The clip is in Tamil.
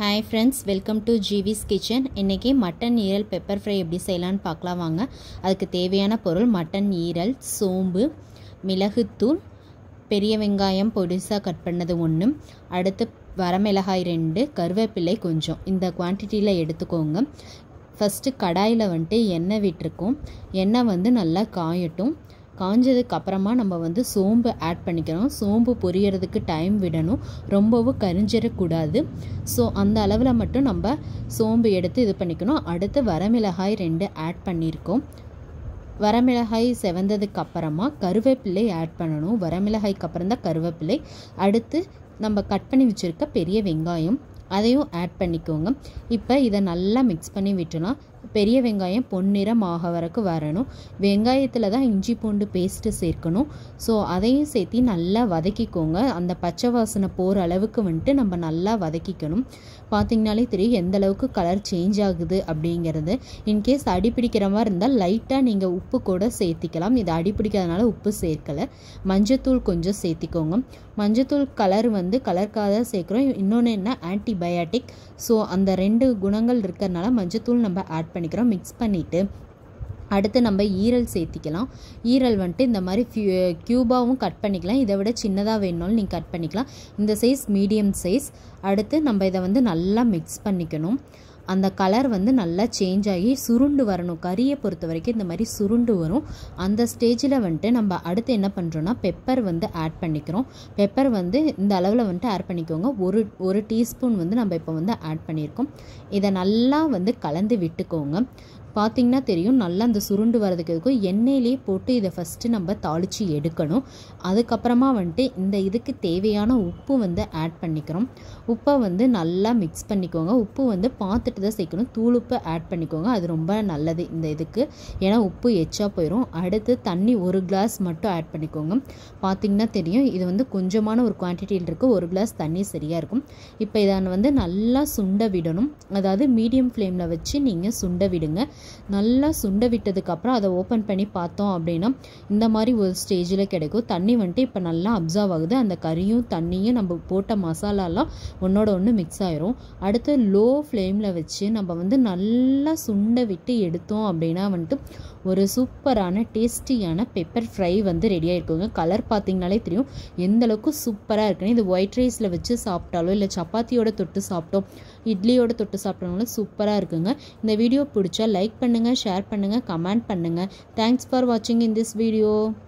ஹாய் ஃப்ரெண்ட்ஸ் வெல்கம் டு ஜிவிஸ் கிச்சன் இன்றைக்கி மட்டன் ஈரல் பெப்பர் ஃப்ரை எப்படி செய்யலான்னு பார்க்கலாம் வாங்க அதுக்கு தேவையான பொருள் மட்டன் ஈரல் சோம்பு மிளகுத்தூள் பெரிய வெங்காயம் பொடிசாக கட் பண்ணது ஒன்று அடுத்து வரமிளகாய் ரெண்டு கருவேப்பிலை கொஞ்சம் இந்த குவான்டிட்டியில் எடுத்துக்கோங்க ஃபஸ்ட்டு கடாயில் வந்துட்டு எண்ணெய் விட்டுருக்கோம் எண்ணெய் வந்து நல்லா காயட்டும் காஞ்சதுக்கு அப்புறமா நம்ம வந்து சோம்பு ஆட் பண்ணிக்கிறோம் சோம்பு பொரியறதுக்கு டைம் விடணும் ரொம்பவும் கரிஞ்சிடக்கூடாது ஸோ அந்த அளவில் மட்டும் நம்ம சோம்பு எடுத்து இது பண்ணிக்கணும் அடுத்து வரமிளகாய் ரெண்டு ஆட் பண்ணியிருக்கோம் வரமிளகாய் செவந்ததுக்கு அப்புறமா கருவேப்பிலை ஆட் பண்ணணும் வரமிளகாய்க்கு அப்புறம் தான் கருவேப்பிலை அடுத்து நம்ம கட் பண்ணி வச்சுருக்க பெரிய வெங்காயம் அதையும் ஆட் பண்ணிக்கோங்க இப்போ இதை நல்லா மிக்ஸ் பண்ணி விட்டுலாம் பெரிய வெங்காயம் பொன்னிறம் ஆக வரைக்கும் வரணும் வெங்காயத்தில் தான் இஞ்சி பூண்டு பேஸ்ட்டு சேர்க்கணும் ஸோ அதையும் சேர்த்து நல்லா வதக்கிக்கோங்க அந்த பச்சை வாசனை போகிற அளவுக்கு வந்துட்டு நம்ம நல்லா வதக்கிக்கணும் பார்த்திங்கனாலே தெரியும் எந்த அளவுக்கு கலர் சேஞ்ச் ஆகுது அப்படிங்கிறது இன்கேஸ் அடி பிடிக்கிற மாதிரி இருந்தால் லைட்டாக நீங்கள் உப்பு கூட சேர்த்திக்கலாம் இது அடி பிடிக்காதனால உப்பு சேர்க்கலை மஞ்சத்தூள் கொஞ்சம் சேர்த்திக்கோங்க மஞ்சத்தூள் கலர் வந்து கலருக்காக தான் சேர்க்குறோம் இன்னொன்று என்ன ஆன்டிபயாட்டிக் ஸோ அந்த ரெண்டு குணங்கள் இருக்கிறதுனால மஞ்சத்தூள் நம்ம ஆட் பண்ணிக்கிறோம் மிக்ஸ் பண்ணிவிட்டு அடுத்து நம்ம ஈரல் சேர்த்திக்கலாம் ஈரல் வந்துட்டு இந்த மாதிரி ஃபியூ க்யூபாகவும் கட் பண்ணிக்கலாம் இதை விட சின்னதாக வேணுனாலும் நீங்கள் கட் பண்ணிக்கலாம் இந்த சைஸ் மீடியம் சைஸ் அடுத்து நம்ம இதை வந்து நல்லா மிக்ஸ் பண்ணிக்கணும் அந்த கலர் வந்து நல்லா சேஞ்ச் ஆகி சுருண்டு வரணும் கறியை பொறுத்த வரைக்கும் இந்த மாதிரி சுருண்டு வரும் அந்த ஸ்டேஜில் வந்துட்டு நம்ம அடுத்து என்ன பண்ணுறோன்னா பெப்பர் வந்து ஆட் பண்ணிக்கிறோம் பெப்பர் வந்து இந்த அளவில் வந்துட்டு ஆட் பண்ணிக்கோங்க ஒரு ஒரு டீஸ்பூன் வந்து நம்ம இப்போ வந்து ஆட் பண்ணியிருக்கோம் இதை நல்லா வந்து கலந்து விட்டுக்கோங்க பார்த்திங்கன்னா தெரியும் நல்லா அந்த சுருண்டு வரதுக்கு இருக்கும் எண்ணெயிலேயே போட்டு இதை ஃபஸ்ட்டு நம்ம தாளித்து எடுக்கணும் அதுக்கப்புறமா வந்துட்டு இந்த இதுக்கு தேவையான உப்பு வந்து ஆட் பண்ணிக்கிறோம் உப்பை வந்து நல்லா மிக்ஸ் பண்ணிக்கோங்க உப்பு வந்து பார்த்துட்டு தான் சேர்க்கணும் தூளுப்பு ஆட் பண்ணிக்கோங்க அது ரொம்ப நல்லது இந்த இதுக்கு ஏன்னா உப்பு எச்சா போயிடும் அடுத்து தண்ணி ஒரு கிளாஸ் மட்டும் ஆட் பண்ணிக்கோங்க பார்த்திங்கன்னா தெரியும் இது வந்து கொஞ்சமான ஒரு குவான்டிட்டியில் இருக்குது ஒரு கிளாஸ் தண்ணி சரியாக இருக்கும் இப்போ இதை வந்து நல்லா சுண்ட விடணும் அதாவது மீடியம் ஃப்ளேமில் வச்சு நீங்கள் சுண்ட விடுங்க நல்லா சுண்ட விட்டதுக்கப்புறம் அதை ஓப்பன் பண்ணி பார்த்தோம் அப்படின்னா இந்த மாதிரி ஒரு ஸ்டேஜில் கிடைக்கும் தண்ணி வந்துட்டு இப்போ நல்லா அப்சர்வ் ஆகுது அந்த கறியும் தண்ணியும் நம்ம போட்ட மசாலாலாம் ஒன்றோட ஒன்று மிக்ஸ் ஆயிரும் அடுத்து லோ ஃப்ளேமில் வச்சு நம்ம வந்து நல்லா சுண்ட விட்டு எடுத்தோம் அப்படின்னா வந்துட்டு ஒரு சூப்பரான டேஸ்டியான பெப்பர் ஃப்ரை வந்து ரெடியாக இருக்குங்க கலர் பார்த்தீங்கனாலே தெரியும் எந்த அளவுக்கு சூப்பராக இருக்குன்னு இது ஒயிட் ரைஸில் வச்சு சாப்பிட்டாலோ இல்லை சப்பாத்தியோட தொட்டு சாப்பிட்டோம் இட்லியோட தொட்டு சாப்பிட்டோம்னாலும் சூப்பராக இருக்குங்க இந்த வீடியோ பிடிச்சா லைக் பண்ணுங்கள் ஷேர் பண்ணுங்கள் கமெண்ட் பண்ணுங்கள் தேங்க்ஸ் ஃபார் வாட்சிங் இன் திஸ் வீடியோ